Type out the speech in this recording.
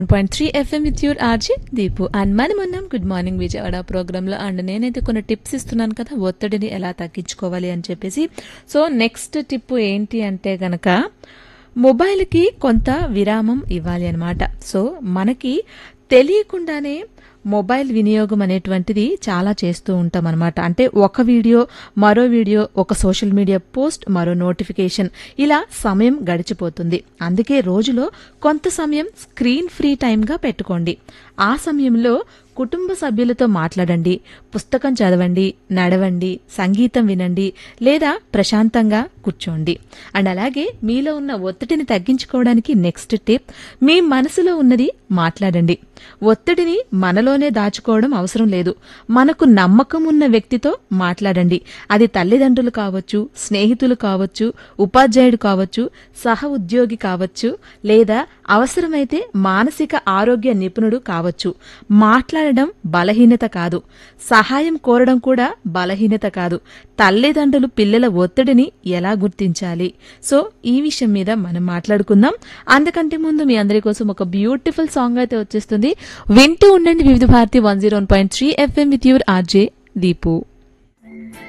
point three FM with your RJ Deepu and మనం ఉన్నాం good morning Vijayawada ప్రోగ్రాంలో అండ్ నేనైతే కొన్ని టిప్స్ ఇస్తున్నాను కదా ఒత్తిడిని ఎలా తగ్గించుకోవాలి అని చెప్పేసి సో నెక్స్ట్ టిప్ ఏంటి అంటే గనక మొబైల్కి కొంత విరామం ఇవ్వాలి అనమాట సో మనకి తెలియకుండానే మొబైల్ వినియోగం అనేటువంటిది చాలా చేస్తూ ఉంటాం అనమాట అంటే ఒక వీడియో మరో వీడియో ఒక సోషల్ మీడియా పోస్ట్ మరో నోటిఫికేషన్ ఇలా సమయం గడిచిపోతుంది అందుకే రోజులో కొంత సమయం స్క్రీన్ ఫ్రీ టైంగా పెట్టుకోండి ఆ సమయంలో కుటుంబ సభ్యులతో మాట్లాడండి పుస్తకం చదవండి నడవండి సంగీతం వినండి లేదా ప్రశాంతంగా కూర్చోండి అండ్ అలాగే మీలో ఉన్న ఒత్తిడిని తగ్గించుకోవడానికి నెక్స్ట్ టిప్ మీ మనసులో ఉన్నది మాట్లాడండి ఒత్తిడిని మనలోనే దాచుకోవడం అవసరం లేదు మనకు నమ్మకం ఉన్న వ్యక్తితో మాట్లాడండి అది తల్లిదండ్రులు కావచ్చు స్నేహితులు కావచ్చు ఉపాధ్యాయుడు కావచ్చు సహ ఉద్యోగి కావచ్చు లేదా అవసరమైతే మానసిక ఆరోగ్య నిపుణుడు కావచ్చు మాట్లాడడం బలహీనత కాదు సహాయం కోరడం కూడా బలహీనత కాదు తల్లిదండ్రులు పిల్లల ఒత్తిడిని ఎలా గుర్తించాలి సో ఈ విషయం మీద మనం మాట్లాడుకుందాం అందుకంటే ముందు మీ అందరి కోసం ఒక బ్యూటిఫుల్ సాంగ్ అయితే వచ్చేస్తుంది వింటూ ఉండండి Vividh Bharati one zero point three FM with your RJ Deepu